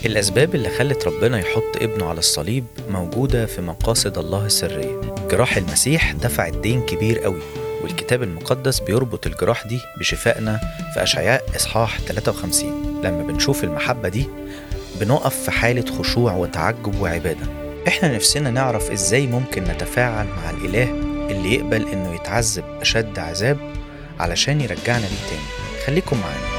الأسباب اللي خلت ربنا يحط ابنه على الصليب موجودة في مقاصد الله السرية جراح المسيح دفع الدين كبير قوي والكتاب المقدس بيربط الجراح دي بشفائنا في أشعياء إصحاح 53 لما بنشوف المحبة دي بنقف في حالة خشوع وتعجب وعبادة إحنا نفسنا نعرف إزاي ممكن نتفاعل مع الإله اللي يقبل إنه يتعذب أشد عذاب علشان يرجعنا ليه تاني خليكم معانا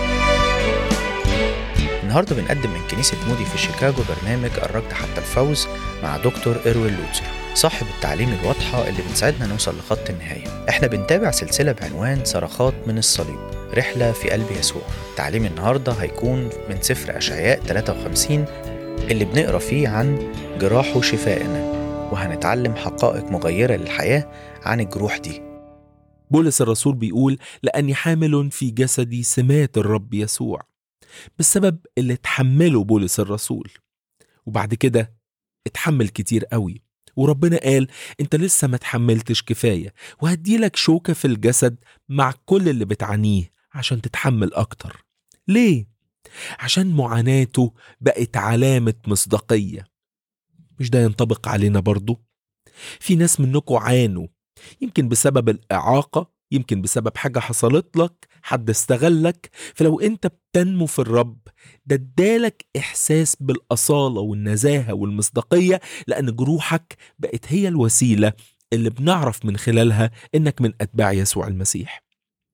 النهارده بنقدم من كنيسة مودي في شيكاغو برنامج الركض حتى الفوز مع دكتور إروين لوتسر صاحب التعليم الواضحة اللي بتساعدنا نوصل لخط النهاية احنا بنتابع سلسلة بعنوان صرخات من الصليب رحلة في قلب يسوع تعليم النهاردة هيكون من سفر أشعياء 53 اللي بنقرا فيه عن جراحه شفائنا وهنتعلم حقائق مغيرة للحياة عن الجروح دي بولس الرسول بيقول لأني حامل في جسدي سمات الرب يسوع بالسبب اللي اتحمله بولس الرسول وبعد كده اتحمل كتير قوي وربنا قال انت لسه ما اتحملتش كفاية وهديلك شوكة في الجسد مع كل اللي بتعانيه عشان تتحمل أكتر ليه؟ عشان معاناته بقت علامة مصداقية مش ده ينطبق علينا برضو؟ في ناس منكم عانوا يمكن بسبب الإعاقة يمكن بسبب حاجة حصلت لك حد استغلك فلو انت بتنمو في الرب ده ادالك احساس بالاصالة والنزاهة والمصداقية لان جروحك بقت هي الوسيلة اللي بنعرف من خلالها انك من اتباع يسوع المسيح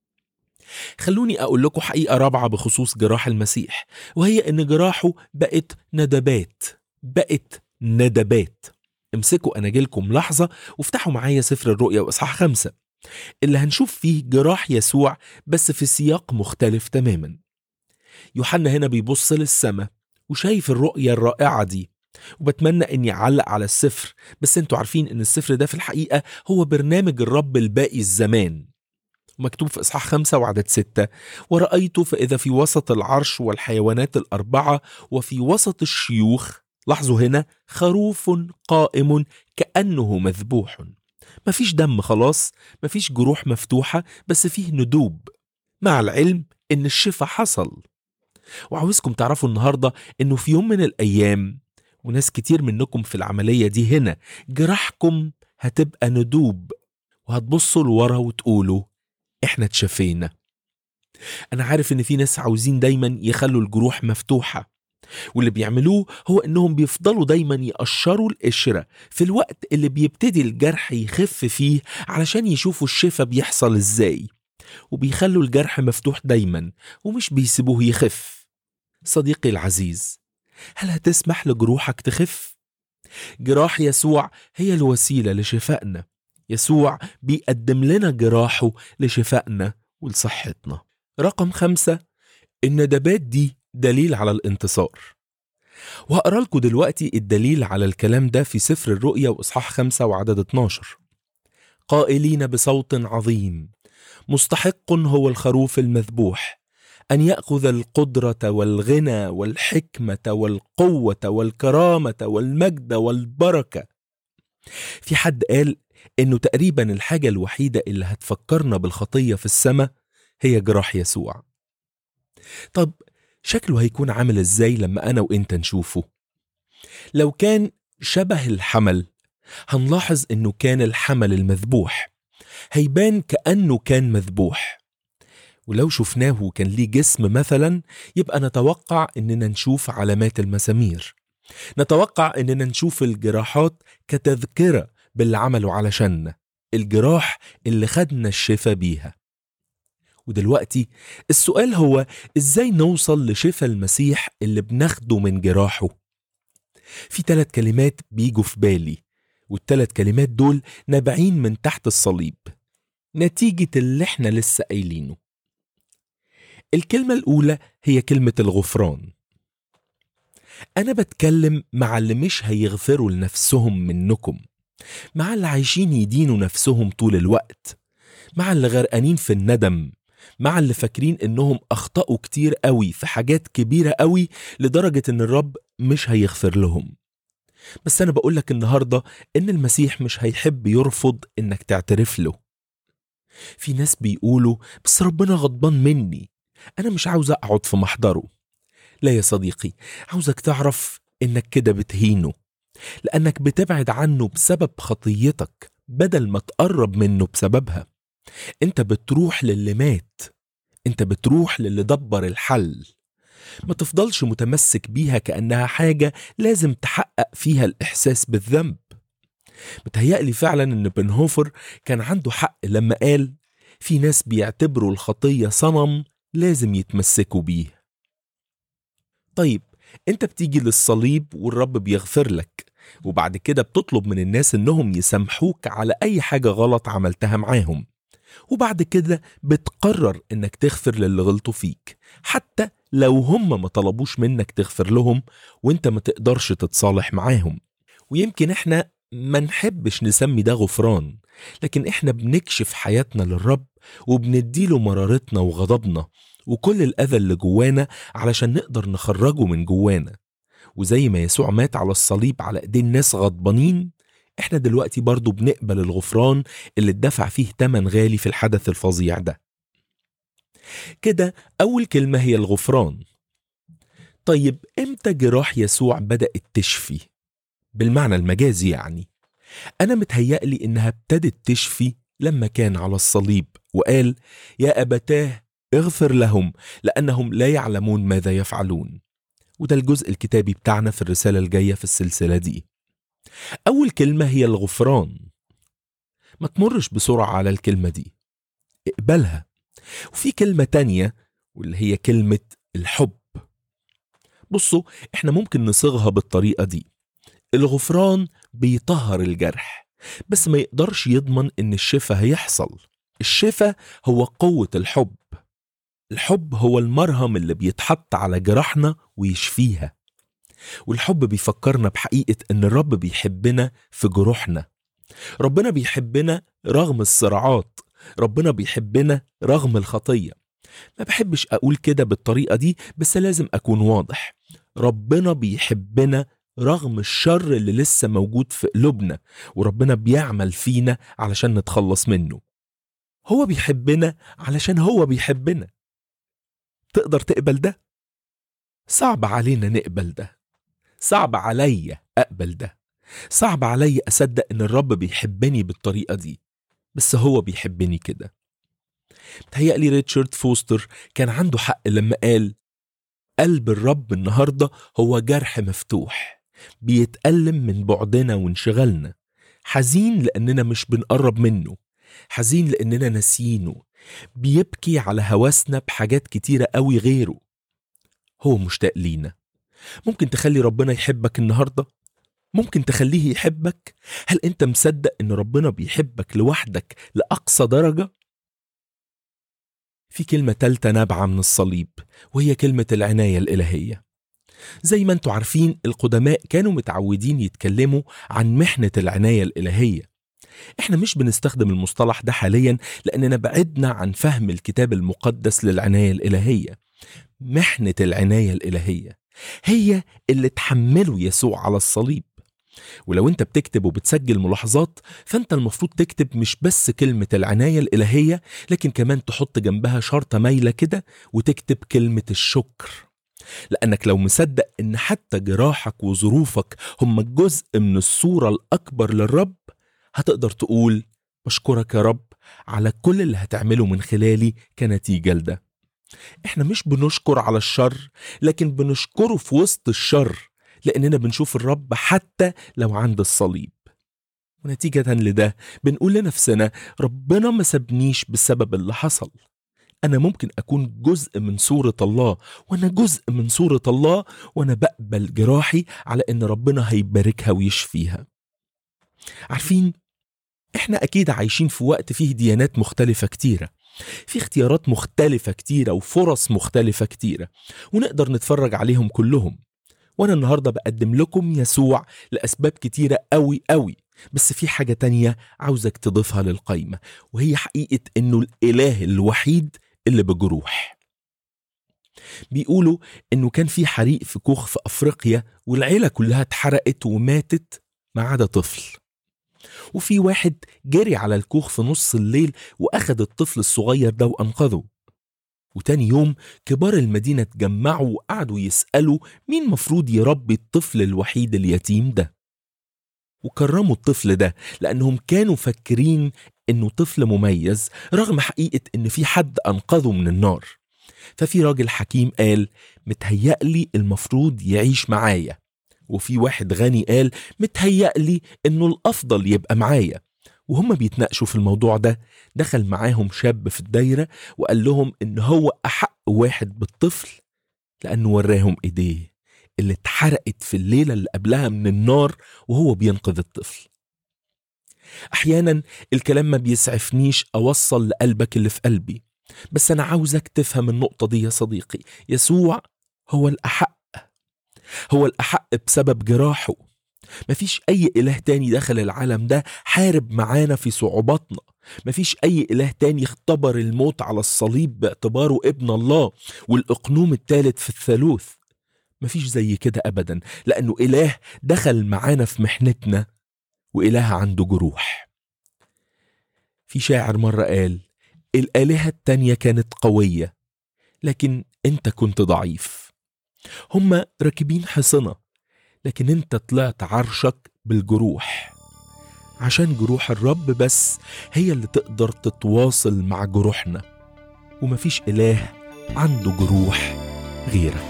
خلوني اقول لكم حقيقة رابعة بخصوص جراح المسيح وهي ان جراحه بقت ندبات بقت ندبات امسكوا اناجيلكم لحظة وافتحوا معايا سفر الرؤيا واصحاح خمسة اللي هنشوف فيه جراح يسوع بس في سياق مختلف تماما يوحنا هنا بيبص للسماء وشايف الرؤية الرائعة دي وبتمنى اني اعلق على السفر بس انتوا عارفين ان السفر ده في الحقيقة هو برنامج الرب الباقي الزمان مكتوب في إصحاح خمسة وعدد ستة ورأيت فإذا في وسط العرش والحيوانات الأربعة وفي وسط الشيوخ لاحظوا هنا خروف قائم كأنه مذبوح مفيش دم خلاص مفيش جروح مفتوحة بس فيه ندوب مع العلم إن الشفاء حصل وعاوزكم تعرفوا النهاردة إنه في يوم من الأيام وناس كتير منكم في العملية دي هنا جراحكم هتبقى ندوب وهتبصوا لورا وتقولوا إحنا اتشفينا أنا عارف إن في ناس عاوزين دايما يخلوا الجروح مفتوحة واللي بيعملوه هو انهم بيفضلوا دايما يقشروا القشرة في الوقت اللي بيبتدي الجرح يخف فيه علشان يشوفوا الشفا بيحصل ازاي وبيخلوا الجرح مفتوح دايما ومش بيسيبوه يخف صديقي العزيز هل هتسمح لجروحك تخف؟ جراح يسوع هي الوسيلة لشفائنا يسوع بيقدم لنا جراحه لشفائنا ولصحتنا رقم خمسة الندبات دي دليل على الانتصار وهقرا لكم دلوقتي الدليل على الكلام ده في سفر الرؤيا واصحاح خمسة وعدد 12 قائلين بصوت عظيم مستحق هو الخروف المذبوح ان ياخذ القدره والغنى والحكمه والقوه والكرامه والمجد والبركه في حد قال انه تقريبا الحاجه الوحيده اللي هتفكرنا بالخطيه في السماء هي جراح يسوع طب شكله هيكون عامل ازاي لما انا وانت نشوفه لو كان شبه الحمل هنلاحظ انه كان الحمل المذبوح هيبان كانه كان مذبوح ولو شفناه وكان ليه جسم مثلا يبقى نتوقع اننا نشوف علامات المسامير نتوقع اننا نشوف الجراحات كتذكره باللي عمله علشاننا الجراح اللي خدنا الشفا بيها ودلوقتي السؤال هو ازاي نوصل لشفا المسيح اللي بناخده من جراحه في ثلاث كلمات بيجوا في بالي والثلاث كلمات دول نابعين من تحت الصليب نتيجة اللي احنا لسه قايلينه الكلمة الأولى هي كلمة الغفران أنا بتكلم مع اللي مش هيغفروا لنفسهم منكم مع اللي عايشين يدينوا نفسهم طول الوقت مع اللي غرقانين في الندم مع اللي فاكرين انهم اخطأوا كتير قوي في حاجات كبيرة قوي لدرجة ان الرب مش هيغفر لهم بس انا بقولك النهاردة ان المسيح مش هيحب يرفض انك تعترف له في ناس بيقولوا بس ربنا غضبان مني انا مش عاوز اقعد في محضره لا يا صديقي عاوزك تعرف انك كده بتهينه لانك بتبعد عنه بسبب خطيتك بدل ما تقرب منه بسببها انت بتروح للي مات انت بتروح للي دبر الحل ما تفضلش متمسك بيها كأنها حاجة لازم تحقق فيها الإحساس بالذنب متهيألي فعلا أن بنهوفر كان عنده حق لما قال في ناس بيعتبروا الخطية صنم لازم يتمسكوا بيه طيب انت بتيجي للصليب والرب بيغفر لك وبعد كده بتطلب من الناس انهم يسامحوك على اي حاجة غلط عملتها معاهم وبعد كده بتقرر انك تغفر للي غلطوا فيك حتى لو هم ما طلبوش منك تغفر لهم وانت ما تقدرش تتصالح معاهم ويمكن احنا ما نحبش نسمي ده غفران لكن احنا بنكشف حياتنا للرب وبنديله مرارتنا وغضبنا وكل الأذى اللي جوانا علشان نقدر نخرجه من جوانا وزي ما يسوع مات على الصليب على ايدين ناس غضبانين احنا دلوقتي برضو بنقبل الغفران اللي اتدفع فيه تمن غالي في الحدث الفظيع ده كده أول كلمة هي الغفران طيب امتى جراح يسوع بدأت تشفي؟ بالمعنى المجازي يعني أنا متهيألي إنها ابتدت تشفي لما كان على الصليب وقال يا أبتاه اغفر لهم لأنهم لا يعلمون ماذا يفعلون وده الجزء الكتابي بتاعنا في الرسالة الجاية في السلسلة دي أول كلمة هي الغفران ما تمرش بسرعة على الكلمة دي اقبلها وفي كلمة تانية واللي هي كلمة الحب بصوا احنا ممكن نصيغها بالطريقة دي الغفران بيطهر الجرح بس ما يقدرش يضمن ان الشفاء هيحصل الشفاء هو قوة الحب الحب هو المرهم اللي بيتحط على جراحنا ويشفيها والحب بيفكرنا بحقيقة ان الرب بيحبنا في جروحنا ربنا بيحبنا رغم الصراعات ربنا بيحبنا رغم الخطية ما بحبش أقول كده بالطريقة دي بس لازم أكون واضح ربنا بيحبنا رغم الشر اللي لسه موجود في قلوبنا وربنا بيعمل فينا علشان نتخلص منه هو بيحبنا علشان هو بيحبنا تقدر تقبل ده؟ صعب علينا نقبل ده صعب عليا أقبل ده صعب عليا أصدق إن الرب بيحبني بالطريقة دي بس هو بيحبني كده متهيألي ريتشارد فوستر كان عنده حق لما قال قلب الرب النهاردة هو جرح مفتوح بيتألم من بعدنا وانشغالنا حزين لأننا مش بنقرب منه حزين لأننا ناسيينه بيبكي على هوسنا بحاجات كتيرة قوي غيره هو مشتاق لينا ممكن تخلي ربنا يحبك النهارده ممكن تخليه يحبك هل انت مصدق ان ربنا بيحبك لوحدك لاقصى درجه في كلمه تالته نابعه من الصليب وهي كلمه العنايه الالهيه زي ما انتوا عارفين القدماء كانوا متعودين يتكلموا عن محنه العنايه الالهيه احنا مش بنستخدم المصطلح ده حاليا لاننا بعدنا عن فهم الكتاب المقدس للعنايه الالهيه محنه العنايه الالهيه هي اللي تحمله يسوع على الصليب ولو انت بتكتب وبتسجل ملاحظات فانت المفروض تكتب مش بس كلمة العناية الإلهية لكن كمان تحط جنبها شرطة مايلة كده وتكتب كلمة الشكر لأنك لو مصدق إن حتى جراحك وظروفك هم جزء من الصورة الأكبر للرب هتقدر تقول بشكرك يا رب على كل اللي هتعمله من خلالي كنتيجة لده احنا مش بنشكر على الشر لكن بنشكره في وسط الشر لأننا بنشوف الرب حتى لو عند الصليب ونتيجة لده بنقول لنفسنا ربنا ما سابنيش بسبب اللي حصل أنا ممكن أكون جزء من صورة الله وأنا جزء من صورة الله وأنا بقبل جراحي على إن ربنا هيباركها ويشفيها عارفين إحنا أكيد عايشين في وقت فيه ديانات مختلفة كتيرة في اختيارات مختلفة كتيرة وفرص مختلفة كتيرة ونقدر نتفرج عليهم كلهم وأنا النهاردة بقدم لكم يسوع لأسباب كتيرة قوي قوي بس في حاجة تانية عاوزك تضيفها للقايمة وهي حقيقة إنه الإله الوحيد اللي بجروح بيقولوا إنه كان في حريق في كوخ في أفريقيا والعيلة كلها اتحرقت وماتت ما عدا طفل وفي واحد جري على الكوخ في نص الليل وأخد الطفل الصغير ده وأنقذه وتاني يوم كبار المدينة اتجمعوا وقعدوا يسألوا مين مفروض يربي الطفل الوحيد اليتيم ده وكرموا الطفل ده لأنهم كانوا فاكرين إنه طفل مميز رغم حقيقة إن في حد أنقذه من النار ففي راجل حكيم قال متهيألي المفروض يعيش معايا وفي واحد غني قال متهيألي إنه الأفضل يبقى معايا وهم بيتناقشوا في الموضوع ده دخل معاهم شاب في الدايرة وقال لهم إن هو أحق واحد بالطفل لأنه وراهم إيديه اللي اتحرقت في الليلة اللي قبلها من النار وهو بينقذ الطفل أحيانا الكلام ما بيسعفنيش أوصل لقلبك اللي في قلبي بس أنا عاوزك تفهم النقطة دي يا صديقي يسوع هو الأحق هو الأحق بسبب جراحه مفيش أي إله تاني دخل العالم ده حارب معانا في صعوباتنا مفيش أي إله تاني اختبر الموت على الصليب باعتباره ابن الله والإقنوم الثالث في الثالوث مفيش زي كده أبدا لأنه إله دخل معانا في محنتنا وإله عنده جروح في شاعر مرة قال الآلهة التانية كانت قوية لكن أنت كنت ضعيف هما راكبين حصنة لكن أنت طلعت عرشك بالجروح عشان جروح الرب بس هي اللي تقدر تتواصل مع جروحنا ومفيش إله عنده جروح غيرك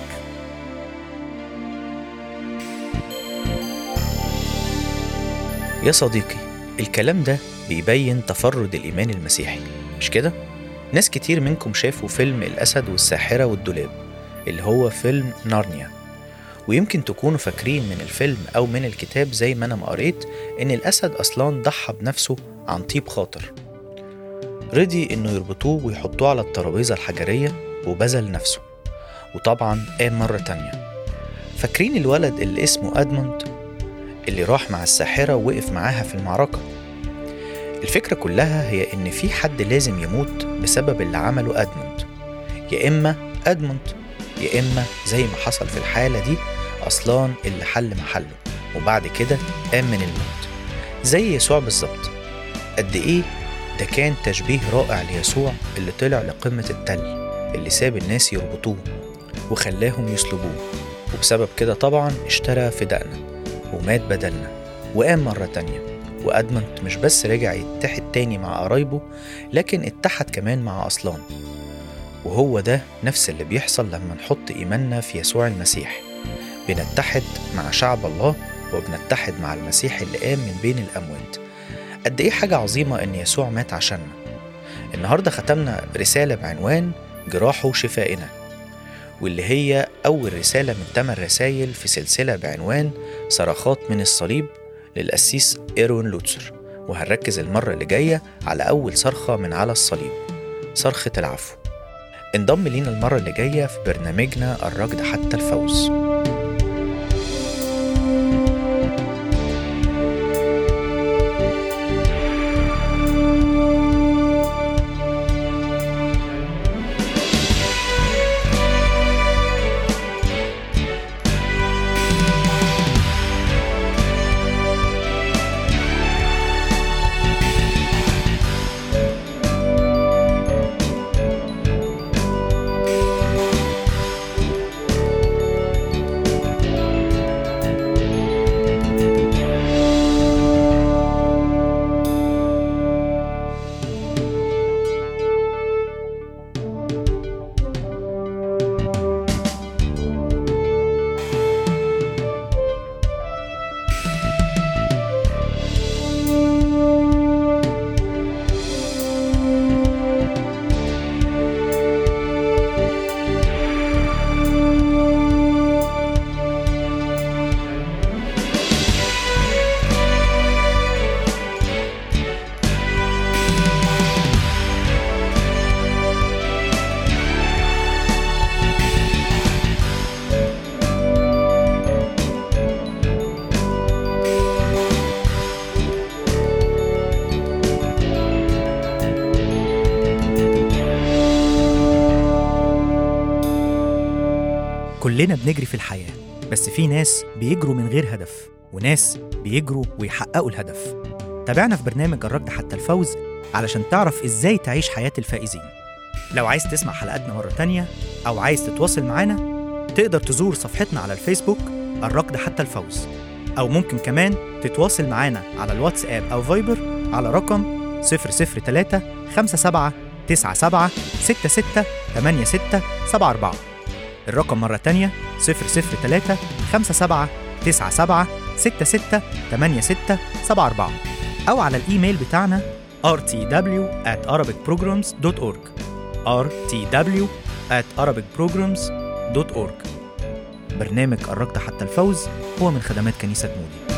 يا صديقي الكلام ده بيبين تفرد الإيمان المسيحي مش كده؟ ناس كتير منكم شافوا فيلم الأسد والساحرة والدولاب اللي هو فيلم نارنيا ويمكن تكونوا فاكرين من الفيلم أو من الكتاب زي ما أنا ما قريت إن الأسد أصلا ضحى بنفسه عن طيب خاطر رضي إنه يربطوه ويحطوه على الترابيزة الحجرية وبذل نفسه وطبعا قام مرة تانية فاكرين الولد اللي اسمه أدموند اللي راح مع الساحرة ووقف معاها في المعركة الفكرة كلها هي إن في حد لازم يموت بسبب اللي عمله أدموند يا إما أدموند يا إما زي ما حصل في الحالة دي أصلان اللي حل محله وبعد كده قام من الموت زي يسوع بالظبط قد إيه ده كان تشبيه رائع ليسوع اللي طلع لقمة التل اللي ساب الناس يربطوه وخلاهم يسلبوه وبسبب كده طبعا اشترى فدائنا ومات بدلنا وقام مرة تانية وأدمنت مش بس رجع يتحد تاني مع قرايبه لكن اتحد كمان مع أصلان وهو ده نفس اللي بيحصل لما نحط إيماننا في يسوع المسيح بنتحد مع شعب الله وبنتحد مع المسيح اللي قام من بين الأموات قد إيه حاجة عظيمة إن يسوع مات عشاننا النهاردة ختمنا رسالة بعنوان جراحه شفائنا واللي هي أول رسالة من ثمان رسائل في سلسلة بعنوان صرخات من الصليب للقسيس إيرون لوتسر وهنركز المرة اللي جاية على أول صرخة من على الصليب صرخة العفو انضم لينا المرة اللي جاية في برنامجنا الركض حتى الفوز كلنا بنجري في الحياة بس في ناس بيجروا من غير هدف وناس بيجروا ويحققوا الهدف تابعنا في برنامج الركض حتى الفوز علشان تعرف ازاي تعيش حياة الفائزين لو عايز تسمع حلقاتنا مرة تانية أو عايز تتواصل معانا تقدر تزور صفحتنا على الفيسبوك الركض حتى الفوز أو ممكن كمان تتواصل معانا على الواتساب أو فايبر على رقم 003 57 97 66 86 74 الرقم مرة تانية 003 57 97 66 86 74 أو على الإيميل بتاعنا rtw at arabicprograms.org rtw at arabicprograms.org برنامج قربت حتى الفوز هو من خدمات كنيسة مودي